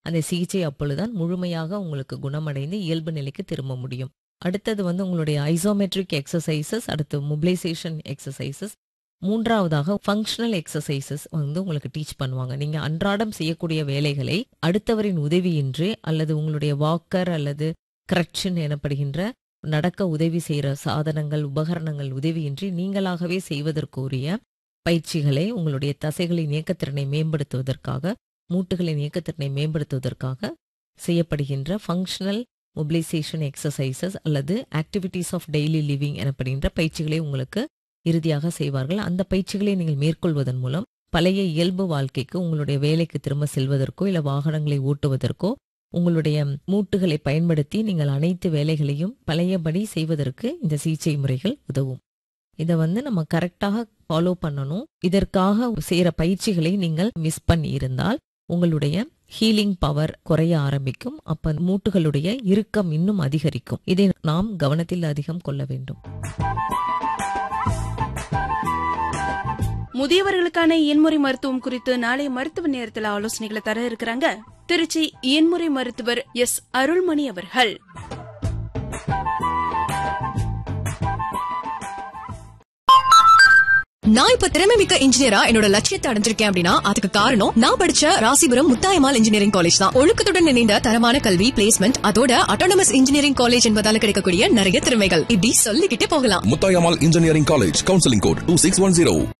அந்த சிகிச்சை அப்பொழுதுதான் முழுமையாக உங்களுக்கு குணமடைந்து இயல்பு நிலைக்கு திரும்ப முடியும் அடுத்தது வந்து உங்களுடைய ஐசோமெட்ரிக் எக்ஸசைசஸ் அடுத்து மொபிலைசேஷன் எக்ஸசைசஸ் மூன்றாவதாக ஃபங்க்ஷனல் எக்ஸசைசஸ் வந்து உங்களுக்கு டீச் பண்ணுவாங்க நீங்க அன்றாடம் செய்யக்கூடிய வேலைகளை அடுத்தவரின் உதவியின்றி அல்லது உங்களுடைய வாக்கர் அல்லது கிரட்சன் எனப்படுகின்ற நடக்க உதவி செய்கிற சாதனங்கள் உபகரணங்கள் உதவியின்றி நீங்களாகவே செய்வதற்குரிய பயிற்சிகளை உங்களுடைய தசைகளின் இயக்கத்திறனை மேம்படுத்துவதற்காக மூட்டுகளின் இயக்கத்திறனை மேம்படுத்துவதற்காக செய்யப்படுகின்ற ஃபங்க்ஷனல் மொபிலைசேஷன் எக்ஸசைசஸ் அல்லது ஆக்டிவிட்டீஸ் ஆஃப் டெய்லி லிவிங் எனப்படுகின்ற பயிற்சிகளை உங்களுக்கு இறுதியாக செய்வார்கள் அந்த பயிற்சிகளை நீங்கள் மேற்கொள்வதன் மூலம் பழைய இயல்பு வாழ்க்கைக்கு உங்களுடைய வேலைக்கு திரும்ப செல்வதற்கோ இல்லை வாகனங்களை ஓட்டுவதற்கோ உங்களுடைய மூட்டுகளை பயன்படுத்தி நீங்கள் அனைத்து வேலைகளையும் பழையபடி செய்வதற்கு இந்த சிகிச்சை முறைகள் உதவும் இதை வந்து நம்ம கரெக்டாக ஃபாலோ பண்ணணும் இதற்காக செய்கிற பயிற்சிகளை நீங்கள் மிஸ் பண்ணி இருந்தால் உங்களுடைய ஹீலிங் பவர் குறைய ஆரம்பிக்கும் அப்ப மூட்டுகளுடைய இறுக்கம் இன்னும் அதிகரிக்கும் இதை நாம் கவனத்தில் அதிகம் கொள்ள வேண்டும் முதியவர்களுக்கான இயன்முறை மருத்துவம் குறித்து நாளை மருத்துவ நேரத்தில் ஆலோசனைகளை தர இருக்கிறாங்க திருச்சி இயன்முறை மருத்துவர் எஸ் அருள்மணி அவர்கள் நான் இப்ப திறமை மிக்க இன்ஜினியரா என்னோட லட்சியத்தை அடைஞ்சிருக்கேன் அப்படின்னா அதுக்கு காரணம் நான் படிச்ச ராசிபுரம் முத்தாயமால் இன்ஜினியரிங் காலேஜ் தான் ஒழுக்கத்துடன் இணைந்த தரமான கல்வி பிளேஸ்மெண்ட் அதோட அட்டானமஸ் இன்ஜினியரிங் காலேஜ் என்பதால கிடைக்கக்கூடிய நிறைய திறமைகள் இப்படி சொல்லிக்கிட்டே போகலாம் Muthayammal engineering college counselling code two six one zero